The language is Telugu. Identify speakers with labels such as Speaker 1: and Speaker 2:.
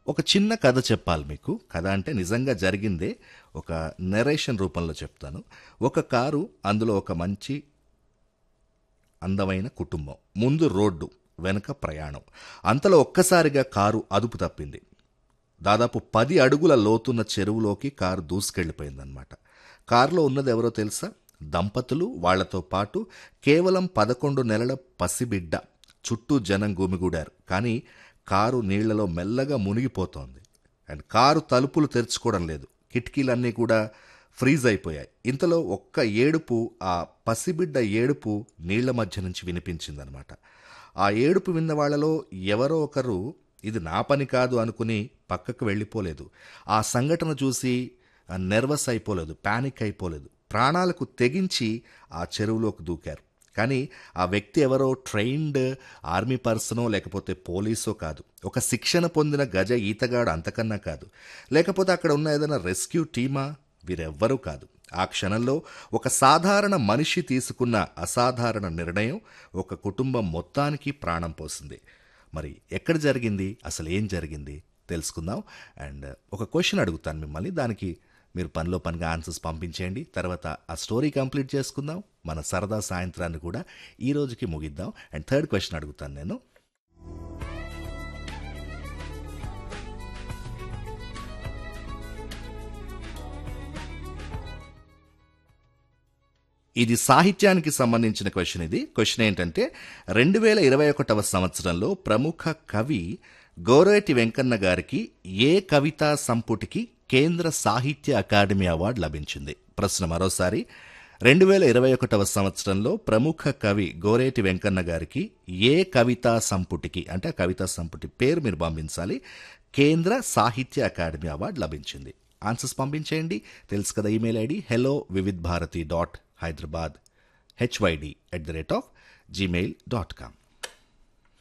Speaker 1: ఒక చిన్న కథ చెప్పాలి మీకు కథ అంటే నిజంగా జరిగిందే ఒక నెరేషన్ రూపంలో చెప్తాను ఒక కారు అందులో ఒక మంచి అందమైన కుటుంబం ముందు రోడ్డు వెనుక ప్రయాణం అంతలో ఒక్కసారిగా కారు అదుపు తప్పింది దాదాపు పది అడుగుల లోతున్న చెరువులోకి కారు దూసుకెళ్ళిపోయిందనమాట కారులో ఉన్నది ఎవరో తెలుసా దంపతులు వాళ్లతో పాటు కేవలం పదకొండు నెలల పసిబిడ్డ చుట్టూ జనం గుమిగూడారు కానీ కారు నీళ్లలో మెల్లగా మునిగిపోతోంది అండ్ కారు తలుపులు తెరుచుకోవడం లేదు కిటికీలన్నీ కూడా ఫ్రీజ్ అయిపోయాయి ఇంతలో ఒక్క ఏడుపు ఆ పసిబిడ్డ ఏడుపు నీళ్ల మధ్య నుంచి వినిపించిందనమాట ఆ ఏడుపు విన్న వాళ్ళలో ఎవరో ఒకరు ఇది నా పని కాదు అనుకుని పక్కకు వెళ్ళిపోలేదు ఆ సంఘటన చూసి నెర్వస్ అయిపోలేదు ప్యానిక్ అయిపోలేదు ప్రాణాలకు తెగించి ఆ చెరువులోకి దూకారు కానీ ఆ వ్యక్తి ఎవరో ట్రైన్డ్ ఆర్మీ పర్సనో లేకపోతే పోలీసో కాదు ఒక శిక్షణ పొందిన గజ ఈతగాడు అంతకన్నా కాదు లేకపోతే అక్కడ ఉన్న ఏదైనా రెస్క్యూ టీమా వీరెవ్వరూ కాదు ఆ క్షణంలో ఒక సాధారణ మనిషి తీసుకున్న అసాధారణ నిర్ణయం ఒక కుటుంబం మొత్తానికి ప్రాణం పోసింది మరి ఎక్కడ జరిగింది అసలు ఏం జరిగింది తెలుసుకుందాం అండ్ ఒక క్వశ్చన్ అడుగుతాను మిమ్మల్ని దానికి మీరు పనిలో పనిగా ఆన్సర్స్ పంపించేయండి తర్వాత ఆ స్టోరీ కంప్లీట్ చేసుకుందాం మన సరదా సాయంత్రాన్ని కూడా ఈ రోజుకి ముగిద్దాం అండ్ థర్డ్ క్వశ్చన్ అడుగుతాను నేను ఇది సాహిత్యానికి సంబంధించిన క్వశ్చన్ ఇది క్వశ్చన్ ఏంటంటే రెండు వేల ఇరవై ఒకటవ సంవత్సరంలో ప్రముఖ కవి గోరేటి వెంకన్న గారికి ఏ కవితా సంపుటికి కేంద్ర సాహిత్య అకాడమీ అవార్డు లభించింది ప్రశ్న మరోసారి రెండు వేల ఇరవై ఒకటవ సంవత్సరంలో ప్రముఖ కవి గోరేటి వెంకన్న గారికి ఏ కవితా సంపుటికి అంటే ఆ కవితా సంపుటి పేరు మీరు పంపించాలి కేంద్ర సాహిత్య అకాడమీ అవార్డు లభించింది ఆన్సర్స్ పంపించేయండి తెలుసు కదా email ID hello Vividh Bharati dot Hyderabad HYD at the rate of Gmail dot com